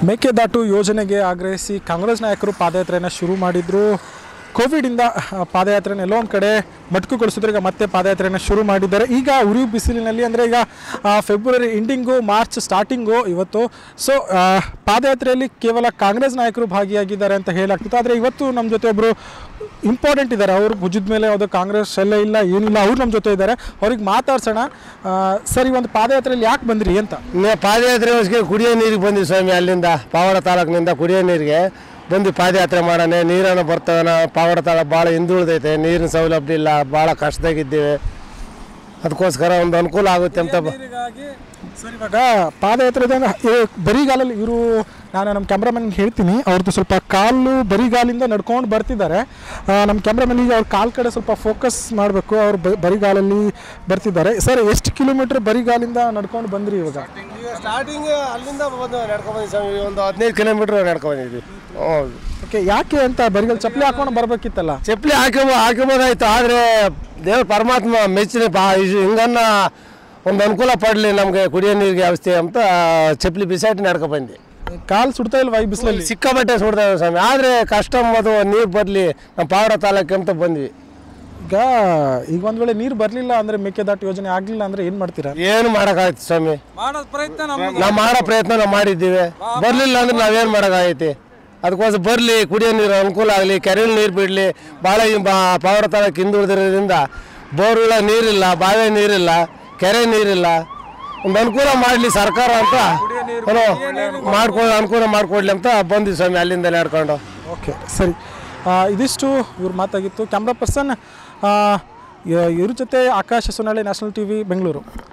ಮೇಕೆದಾಟು ಯೋಜನೆಗೆ ಆಗ್ರಹಿಸಿ ಕಾಂಗ್ರೆಸ್ ನಾಯಕರು ಪಾದಯಾತ್ರೆಯನ್ನು ಶುರು ಮಾಡಿದ್ರು ಕೋವಿಡಿಂದ ಆ, ಪಾದಯಾತ್ರೆನ ಎಲ್ಲೋ ಒಂದು ಕಡೆ ಮಟ್ಕುಗೊಳಿಸಿದ್ರು ಈಗ ಮತ್ತೆ ಪಾದಯಾತ್ರೆಯನ್ನು ಶುರು ಮಾಡಿದ್ದಾರೆ ಈಗ ಉರಿ ಬಿಸಿಲಿನಲ್ಲಿ ಅಂದರೆ ಈಗ ಆ, ಫೆಬ್ರವರಿ ಎಂಡಿಂಗು ಮಾರ್ಚ್ ಸ್ಟಾರ್ಟಿಂಗು ಇವತ್ತು ಸೊ ಪಾದಯಾತ್ರೆಯಲ್ಲಿ ಕೇವಲ ಕಾಂಗ್ರೆಸ್ ನಾಯಕರು ಭಾಗಿಯಾಗಿದ್ದಾರೆ ಅಂತ ಹೇಳಾಗ್ತಿತ್ತು ಆದರೆ ಇವತ್ತು ನಮ್ಮ ಜೊತೆ ಒಬ್ಬರು ಇಂಪಾರ್ಟೆಂಟ್ ಇದ್ದಾರೆ ಅವರು ಭುಜದ ಮೇಲೆ ಯಾವುದೋ ಕಾಂಗ್ರೆಸ್ ಎಲ್ಲ ಇಲ್ಲ ಏನಿಲ್ಲ ಅವ್ರು ನಮ್ಮ ಜೊತೆ ಇದ್ದಾರೆ ಅವ್ರಿಗೆ ಮಾತಾಡ್ಸೋಣ ಆ, ಸರ್ ಈ ಒಂದು ಪಾದಯಾತ್ರೆಯಲ್ಲಿ ಯಾಕೆ ಬಂದ್ರಿ ಅಂತ ನೇ ಪಾದಯಾತ್ರೆಗೋಸ್ಕರ ಕುಡಿಯೋ ನೀರಿಗೆ ಬಂದ್ವಿ ಸ್ವಾಮಿ ಅಲ್ಲಿಂದ ಪಾವಡ ತಾಲೂಕಿನಿಂದ ಕುಡಿಯೋ ನೀರಿಗೆ ಬಂದು ಪಾದಯಾತ್ರೆ ಮಾಡೋಣ ನೀರನ್ನು ಬರ್ತವೆ ಪಾವಡ ತಾಲೂಕು ಭಾಳ ಹಿಂದುಳಿದೈತೆ ನೀರಿನ ಸೌಲಭ್ಯ ಇಲ್ಲ ಭಾಳ ಕಷ್ಟದಾಗಿದ್ದೀವಿ ಅದಕ್ಕೋಸ್ಕರ ಒಂದು ಅನುಕೂಲ ಆಗುತ್ತೆ ಅಂತ ಬ- ಸರ್ ಇವಾಗ ಪಾದಯಾತ್ರೆ ಬರಿಗಾಲಲ್ಲಿ ಇವರು ನಾನು ನಮ್ಮ ಕ್ಯಾಮ್ರಾಮನ್ ಹೇಳ್ತೀನಿ ಅವ್ರದ್ದು ಸ್ವಲ್ಪ ಕಾಲು ಬರಿಗಾಲಿಂದ ನಡ್ಕೊಂಡು ಬರ್ತಿದ್ದಾರೆ ಆ, ನಮ್ಮ ಕ್ಯಾಮ್ರಾಮನ್ಗೆ ಅವ್ರ ಕಾಲ್ ಕಡೆ ಸ್ವಲ್ಪ ಫೋಕಸ್ ಮಾಡಬೇಕು ಅವ್ರು ಬ- ಬರಿಗಾಲಲ್ಲಿ ಬರ್ತಿದ್ದಾರೆ ಸರ್ ಎಷ್ಟು ಕಿಲೋಮೀಟ್ರ್ ಬರಿಗಾಲಿಂದ ನಡ್ಕೊಂಡು ಬಂದ್ರಿ ಇವಾಗ ಸ್ಟಾರ್ಟಿಂಗ್ ಅಲ್ಲಿಂದ ಬಂದು ನಡ್ಕೊಂಡು ಬಂದ್ವಿ ಸ್ವಾಮಿ ಒಂದು ಹದಿನೈದು ಕಿಲೋಮೀಟ್ರ್ ನಡ್ಕೊಂಡು ಬಂದಿದ್ವಿ ಹೌದು ಓಕೆ ಯಾಕೆ ಅಂತ ಬರಿಗಾಲ ಚಪ್ಪಲಿ ಹಾಕೊಂಡು ಬರ್ಬೇಕಿತ್ತಲ್ಲ ಚಪ್ಪಲಿ ಹಾಕಿ ಹಾಕಿಬೋದಾಯ್ತು ಆದರೆ ದೇವ್ರ ಪರಮಾತ್ಮ ಮೆಚ್ಚಿನ ಪಾ ಇದು ಹಿಂಗನ್ನ ಒಂದು ಅನುಕೂಲ ಪಡಲಿ ನಮಗೆ ಕುಡಿಯೋ ನೀರಿಗೆ ವ್ಯವಸ್ಥೆ ಅಂತ ಚಪ್ಪಲಿ ಬಿಸಾಟಿ ನಡ್ಕೊ ಬಂದೆ ಕಾಲು ಸುಡ್ತಾ ಇಲ್ವಾ ಈ ಬಿಸಿಲಲ್ಲಿ ಸಿಕ್ಕಾಪಟ್ಟೆ ಸುಡ್ತಾವೆ ಸ್ವಾಮಿ ಆದರೆ ಕಷ್ಟ ಅದು ನೀರು ಬರಲಿ ನಮ್ಮ ಪಾವಡ ತಾಲೂಕು ಅಂತ ಬಂದ್ವಿ ಈಗ ಈಗ ಒಂದ್ ವೇಳೆ ನೀರು ಬರಲಿಲ್ಲ ಅಂದ್ರೆ ಮೇಕೆದಾಟು ಯೋಜನೆ ಆಗಲಿಲ್ಲ ಅಂದ್ರೆ ಏನು ಮಾಡ್ತೀರಾ ಏನು ಮಾಡೋಕ್ಕಾಯ್ತು ಸ್ವಾಮಿ ಮಾಡೋದ್ ಪ್ರಯತ್ನ ನಮ್ಮ ನಾವು ಮಾಡೋ ಪ್ರಯತ್ನ ನಾವು ಮಾಡಿದ್ದೀವಿ ಬರಲಿಲ್ಲ ಅಂದ್ರೆ ನಾವೇನು ಮಾಡೋಕ್ಕಾಗೈತಿ ಅದಕ್ಕೋಸ್ಕರ ಬರಲಿ ಕುಡಿಯೋ ನೀರು ಅನುಕೂಲ ಆಗಲಿ ಕೆರೆ ನೀರು ಬಿಡಲಿ ಭಾಳ ಈ ಬಾ ಪಾವಡ ತಾಲೂಕು ಹಿಂದುಳಿದಿರೋದ್ರಿಂದ ಬೋರ್ಗಳ ನೀರಿಲ್ಲ ಬಾವಿ ನೀರಿಲ್ಲ ಕೆರೆ ನೀರಿಲ್ಲ ಒಂದು ಅನುಕೂಲ ಮಾಡಲಿ ಸರ್ಕಾರ ಅಂತ ಏನೋ ಮಾಡ್ಕೊ ಅನುಕೂಲ ಮಾಡಿಕೊಡ್ಲಿ ಅಂತ ಬಂದ್ವಿ ಸ್ವಾಮಿ ಅಲ್ಲಿಂದ ನಡ್ಕೊಂಡು ಓಕೆ ಸರಿ ಆ, ಇದಿಷ್ಟು ಇವ್ರ ಮಾತಾಗಿತ್ತು ಕ್ಯಾಮ್ರಾ ಪರ್ಸನ್ ಇವ್ರ ಜೊತೆ Akash Sunale national T V Bengaluru